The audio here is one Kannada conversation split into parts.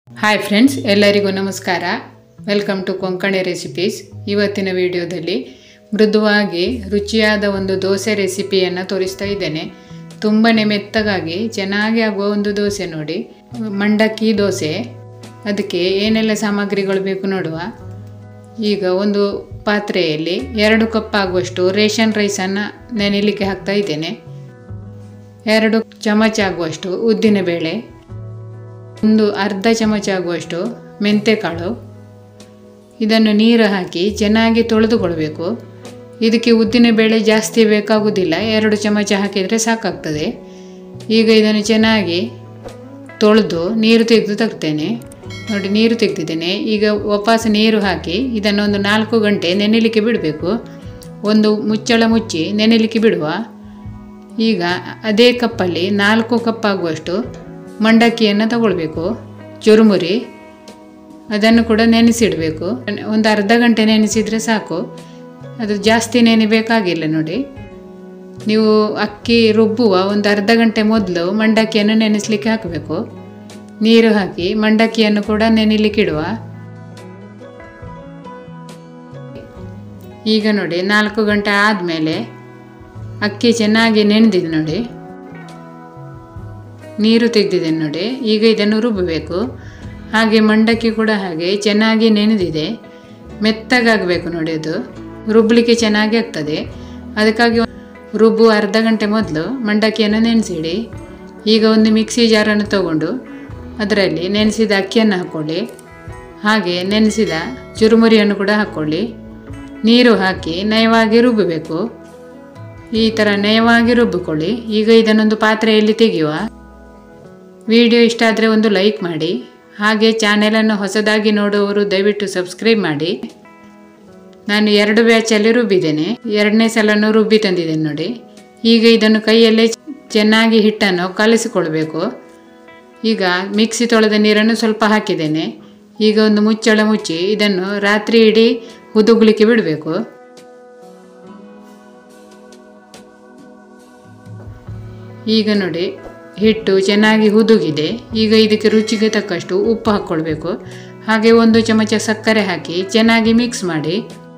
ಹಾಯ್ ಫ್ರೆಂಡ್ಸ್ ಎಲ್ಲರಿಗೂ ನಮಸ್ಕಾರ ವೆಲ್ಕಮ್ ಟು ಕೊಂಕಣಿ ರೆಸಿಪೀಸ್ ಇವತ್ತಿನ ವಿಡಿಯೋದಲ್ಲಿ ಮೃದುವಾಗಿ ರುಚಿಯಾದ ಒಂದು ದೋಸೆ ರೆಸಿಪಿಯನ್ನು ತೋರಿಸ್ತಾ ಇದ್ದೇನೆ ತುಂಬಾ ಮೆತ್ತಗಾಗಿ ಚೆನ್ನಾಗಿ ಆಗುವ ಒಂದು ದೋಸೆ ನೋಡಿ ಮಂಡಕ್ಕಿ ದೋಸೆ ಅದಕ್ಕೆ ಏನೆಲ್ಲ ಸಾಮಗ್ರಿಗಳು ಬೇಕು ನೋಡುವ ಈಗ ಒಂದು ಪಾತ್ರೆಯಲ್ಲಿ ಎರಡು ಕಪ್ ಆಗುವಷ್ಟು ರೇಷನ್ ರೈಸನ್ನು ನೆನೆಯಲಿಕ್ಕೆ ಹಾಕ್ತಾ ಇದ್ದೇನೆ ಎರಡು ಚಮಚ ಆಗುವಷ್ಟು ಉದ್ದಿನಬೇಳೆ ಒಂದು ಅರ್ಧ ಚಮಚ ಆಗುವಷ್ಟು ಮೆಂತೆಕಾಳು ಇದನ್ನು ನೀರು ಹಾಕಿ ಚೆನ್ನಾಗಿ ತೊಳೆದುಕೊಳ್ಬೇಕು ಇದಕ್ಕೆ ಉದ್ದಿನಬೇಳೆ ಜಾಸ್ತಿ ಬೇಕಾಗುವುದಿಲ್ಲ ಎರಡು ಚಮಚ ಹಾಕಿದರೆ ಸಾಕಾಗ್ತದೆ ಈಗ ಇದನ್ನು ಚೆನ್ನಾಗಿ ತೊಳೆದು ನೀರು ತೆಗೆದು ತಗ್ತೇನೆ ನೋಡಿ ನೀರು ತೆಗೆದಿದ್ದೇನೆ ಈಗ ವಾಪಸ್ ನೀರು ಹಾಕಿ ಇದನ್ನು ಒಂದು ನಾಲ್ಕು ಗಂಟೆ ನೆನೆಯಲಿಕ್ಕೆ ಬಿಡಬೇಕು ಒಂದು ಮುಚ್ಚಳ ಮುಚ್ಚಿ ನೆನೆಯಲಿಕ್ಕೆ ಬಿಡುವ ಈಗ ಅದೇ ಕಪ್ಪಲ್ಲಿ ನಾಲ್ಕು ಕಪ್ ಆಗುವಷ್ಟು ಮಂಡಕ್ಕಿಯನ್ನು ತಗೊಳ್ಬೇಕು ಚುರುಮುರಿ ಅದನ್ನು ಕೂಡ ನೆನೆಸಿಡಬೇಕು ಒಂದು ಅರ್ಧ ಗಂಟೆ ನೆನೆಸಿದರೆ ಸಾಕು ಅದು ಜಾಸ್ತಿ ನೆನೆಬೇಕಾಗಿಲ್ಲ ನೋಡಿ ನೀವು ಅಕ್ಕಿ ರುಬ್ಬುವ ಒಂದು ಅರ್ಧ ಗಂಟೆ ಮೊದಲು ಮಂಡಕ್ಕಿಯನ್ನು ನೆನೆಸಲಿಕ್ಕೆ ಹಾಕಬೇಕು ನೀರು ಹಾಕಿ ಮಂಡಕ್ಕಿಯನ್ನು ಕೂಡ ನೆನೆಲಿಕ್ಕೆ ಇಡುವ ಈಗ ನೋಡಿ ನಾಲ್ಕು ಗಂಟೆ ಆದಮೇಲೆ ಅಕ್ಕಿ ಚೆನ್ನಾಗಿ ನೆನೆದಿದೆ ನೋಡಿ ನೀರು ತೆಗೆದಿದೆ ನೋಡಿ ಈಗ ಇದನ್ನು ರುಬ್ಬಬೇಕು ಹಾಗೆ ಮಂಡಕ್ಕಿ ಕೂಡ ಹಾಗೆ ಚೆನ್ನಾಗಿ ನೆನೆದಿದೆ ಮೆತ್ತಗಾಗಬೇಕು ನೋಡಿ ಅದು ರುಬ್ಬಲಿಕ್ಕೆ ಚೆನ್ನಾಗಿ ಆಗ್ತದೆ ಅದಕ್ಕಾಗಿ ರುಬ್ಬು ಅರ್ಧ ಗಂಟೆ ಮೊದಲು ಮಂಡಕ್ಕಿಯನ್ನು ನೆನೆಸಿಡಿ ಈಗ ಒಂದು ಮಿಕ್ಸಿ ಜಾರನ್ನು ತಗೊಂಡು ಅದರಲ್ಲಿ ನೆನೆಸಿದ ಅಕ್ಕಿಯನ್ನು ಹಾಕ್ಕೊಳ್ಳಿ ಹಾಗೆ ನೆನೆಸಿದ ಚುರುಮುರಿಯನ್ನು ಕೂಡ ಹಾಕ್ಕೊಳ್ಳಿ ನೀರು ಹಾಕಿ ನಯವಾಗಿ ರುಬ್ಬಬೇಕು ಈ ಥರ ನಯವಾಗಿ ರುಬ್ಬಿಕೊಳ್ಳಿ ಈಗ ಇದನ್ನೊಂದು ಪಾತ್ರೆಯಲ್ಲಿ ತೆಗೆಯುವ ವಿಡಿಯೋ ಇಷ್ಟ ಆದರೆ ಒಂದು ಲೈಕ್ ಮಾಡಿ ಹಾಗೆ ಚಾನೆಲನ್ನು ಹೊಸದಾಗಿ ನೋಡುವವರು ದಯವಿಟ್ಟು ಸಬ್ಸ್ಕ್ರೈಬ್ ಮಾಡಿ ನಾನು ಎರಡು ಬ್ಯಾಚಲ್ಲಿ ರುಬ್ಬಿದ್ದೇನೆ ಎರಡನೇ ಸಲನೂ ರುಬ್ಬಿ ತಂದಿದ್ದೇನೆ ನೋಡಿ ಈಗ ಇದನ್ನು ಕೈಯಲ್ಲೇ ಚೆನ್ನಾಗಿ ಹಿಟ್ಟನ್ನು ಕಲಿಸಿಕೊಳ್ಬೇಕು ಈಗ ಮಿಕ್ಸಿ ತೊಳೆದ ನೀರನ್ನು ಸ್ವಲ್ಪ ಹಾಕಿದ್ದೇನೆ ಈಗ ಒಂದು ಮುಚ್ಚಳ ಮುಚ್ಚಿ ಇದನ್ನು ರಾತ್ರಿ ಇಡೀ ಹುದುಗ್ಲಿಕ್ಕೆ ಬಿಡಬೇಕು ಈಗ ನೋಡಿ ಹಿಟ್ಟು ಚೆನ್ನಾಗಿ ಹುದುಗಿದೆ ಈಗ ಇದಕ್ಕೆ ರುಚಿಗೆ ತಕ್ಕಷ್ಟು ಉಪ್ಪು ಹಾಕ್ಕೊಳ್ಬೇಕು ಹಾಗೆ ಒಂದು ಚಮಚ ಸಕ್ಕರೆ ಹಾಕಿ ಚೆನ್ನಾಗಿ ಮಿಕ್ಸ್ ಮಾಡಿ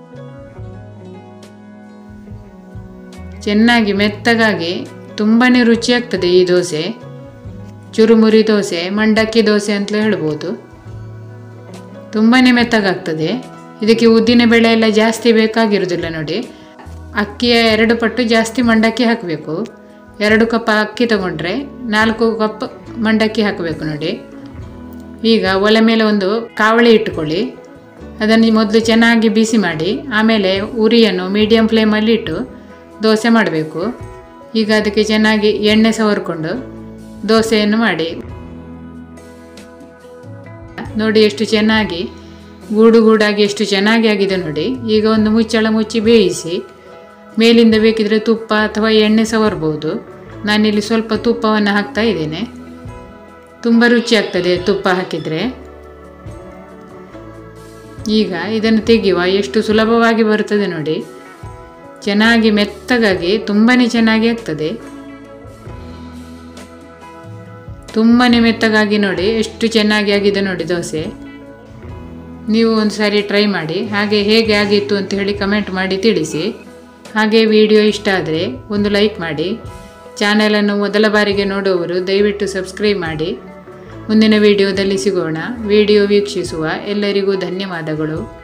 ಚೆನ್ನಾಗಿ ಮೆತ್ತಗಾಗಿ ತುಂಬಾ ರುಚಿಯಾಗ್ತದೆ ಈ ದೋಸೆ ಚುರುಮುರಿ ದೋಸೆ ಮಂಡಕ್ಕಿ ದೋಸೆ ಅಂತಲೇ ಹೇಳ್ಬೋದು ತುಂಬಾ ಮೆತ್ತಗಾಗ್ತದೆ ಇದಕ್ಕೆ ಉದ್ದಿನ ಬೇಳೆ ಎಲ್ಲ ಜಾಸ್ತಿ ಬೇಕಾಗಿರೋದಿಲ್ಲ ನೋಡಿ ಅಕ್ಕಿಯ ಎರಡು ಪಟ್ಟು ಜಾಸ್ತಿ ಮಂಡಕ್ಕಿ ಹಾಕಬೇಕು ಎರಡು ಕಪ್ ಅಕ್ಕಿ ತಗೊಂಡ್ರೆ ನಾಲ್ಕು ಕಪ್ ಮಂಡಕ್ಕಿ ಹಾಕಬೇಕು ನೋಡಿ ಈಗ ಒಲೆ ಮೇಲೆ ಒಂದು ಕಾವಳಿ ಇಟ್ಟುಕೊಳ್ಳಿ ಅದನ್ನು ಮೊದಲು ಚೆನ್ನಾಗಿ ಬಿಸಿ ಮಾಡಿ ಆಮೇಲೆ ಉರಿಯನ್ನು ಮೀಡಿಯಮ್ ಫ್ಲೇಮಲ್ಲಿ ಇಟ್ಟು ದೋಸೆ ಮಾಡಬೇಕು ಈಗ ಅದಕ್ಕೆ ಚೆನ್ನಾಗಿ ಎಣ್ಣೆ ಸವರ್ಕೊಂಡು ದೋಸೆಯನ್ನು ಮಾಡಿ ನೋಡಿ ಎಷ್ಟು ಚೆನ್ನಾಗಿ ಗೂಡು ಗೂಡಾಗಿ ಎಷ್ಟು ಚೆನ್ನಾಗಿ ಆಗಿದೆ ನೋಡಿ ಈಗ ಒಂದು ಮುಚ್ಚಳ ಮುಚ್ಚಿ ಬೇಯಿಸಿ ಮೇಲಿಂದ ಬೇಕಿದ್ರೆ ತುಪ್ಪ ಅಥವಾ ಎಣ್ಣೆ ಸವರ್ಬೋದು ನಾನಿಲ್ಲಿ ಸ್ವಲ್ಪ ತುಪ್ಪವನ್ನು ಹಾಕ್ತಾ ಇದ್ದೇನೆ ತುಂಬ ರುಚಿ ಆಗ್ತದೆ ತುಪ್ಪ ಹಾಕಿದರೆ ಈಗ ಇದನ್ನು ತೆಗೆಯುವ ಎಷ್ಟು ಸುಲಭವಾಗಿ ಬರುತ್ತದೆ ನೋಡಿ ಚೆನ್ನಾಗಿ ಮೆತ್ತಗಾಗಿ ತುಂಬಾ ಚೆನ್ನಾಗಿ ಆಗ್ತದೆ ತುಂಬಾ ಮೆತ್ತಗಾಗಿ ನೋಡಿ ಎಷ್ಟು ಚೆನ್ನಾಗಿ ಆಗಿದೆ ನೋಡಿ ದೋಸೆ ನೀವು ಒಂದು ಸಾರಿ ಟ್ರೈ ಮಾಡಿ ಹಾಗೆ ಹೇಗೆ ಆಗಿತ್ತು ಅಂತ ಹೇಳಿ ಕಮೆಂಟ್ ಮಾಡಿ ತಿಳಿಸಿ ಹಾಗೆ ವಿಡಿಯೋ ಇಷ್ಟ ಆದರೆ ಒಂದು ಲೈಕ್ ಮಾಡಿ ಚಾನೆಲನ್ನು ಮೊದಲ ಬಾರಿಗೆ ನೋಡುವವರು ದಯವಿಟ್ಟು ಸಬ್ಸ್ಕ್ರೈಬ್ ಮಾಡಿ ಮುಂದಿನ ವಿಡಿಯೋದಲ್ಲಿ ಸಿಗೋಣ ವಿಡಿಯೋ ವೀಕ್ಷಿಸುವ ಎಲ್ಲರಿಗೂ ಧನ್ಯವಾದಗಳು